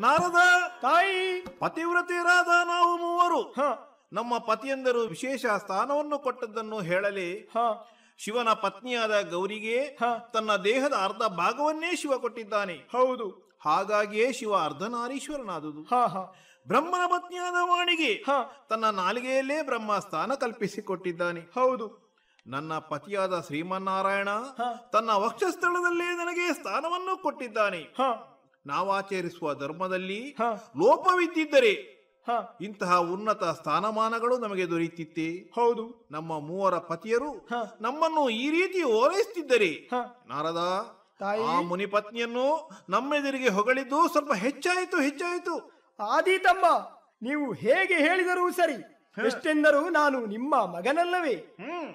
ನಾರದ ತಾಯಿ ಪತಿವ್ರತೆಯರಾದ ನಾವು ಮೂವರು ಹ ನಮ್ಮ ಪತಿಯಂದರು ವಿಶೇಷ ಸ್ಥಾನವನ್ನು ಕೊಟ್ಟದ್ದನ್ನು ಹೇಳಲಿ ಹ ಶಿವನ ಪತ್ನಿಯಾದ ಗೌರಿಗೆ ಹ. ತನ್ನ ದೇಹದ ಅರ್ಧ ಭಾಗವನ್ನೇ ಶಿವ ಕೊಟ್ಟಿದ್ದಾನೆ ಹೌದು ಹಾಗಾಗಿಯೇ ಶಿವ ಅರ್ಧನಾರೀಶ್ವರನಾದುದು ಹ ಹ ಬ್ರಹ್ಮನ ಪತ್ನಿಯಾದ ವಾಣಿಗೆ ಹ ತನ್ನ ನಾಲಿಗೆಯಲ್ಲೇ ಬ್ರಹ್ಮ ಸ್ಥಾನ ಕಲ್ಪಿಸಿಕೊಟ್ಟಿದ್ದಾನೆ ಹೌದು ನನ್ನ ಪತಿಯಾದ ಶ್ರೀಮನ್ನಾರಾಯಣ ಹ. ತನ್ನ ವಕ್ಷಸ್ಥಳದಲ್ಲೇ ನನಗೆ ಸ್ಥಾನವನ್ನು ಕೊಟ್ಟಿದ್ದಾನೆ ಹ ನಾವಾಚರಿಸುವ ಧರ್ಮದಲ್ಲಿ ಹ ಲೋಪವಿದ್ದಿದ್ದರೆ ಹ ಇಂತಹ ಉನ್ನತ ಸ್ಥಾನಮಾನಗಳು ನಮಗೆ ದೊರೆಯುತ್ತಿತ್ತೆ ಹೌದು ನಮ್ಮ ಮೂವರ ಪತಿಯರು ಹ. ನಮ್ಮನ್ನು ಈ ರೀತಿ ಓಲೈಸುತ್ತಿದ್ದರೆ ಹ ನಾರದ ತಾಯಿ ಆ ಮುನಿ ಪತ್ನಿಯನ್ನು ನಮ್ಮೆದುರಿಗೆ ಹೊಗಳಿದ್ದು ಸ್ವಲ್ಪ ಹೆಚ್ಚಾಯಿತು ಹೆಚ್ಚಾಯಿತು ಆದಿ ತಮ್ಮ ನೀವು ಹೇಗೆ ಹೇಳಿದರೂ ಸರಿ ಎಷ್ಟೆಂದರೂ ನಾನು ನಿಮ್ಮ ಮಗನಲ್ಲವೇ ಹ್ಮ್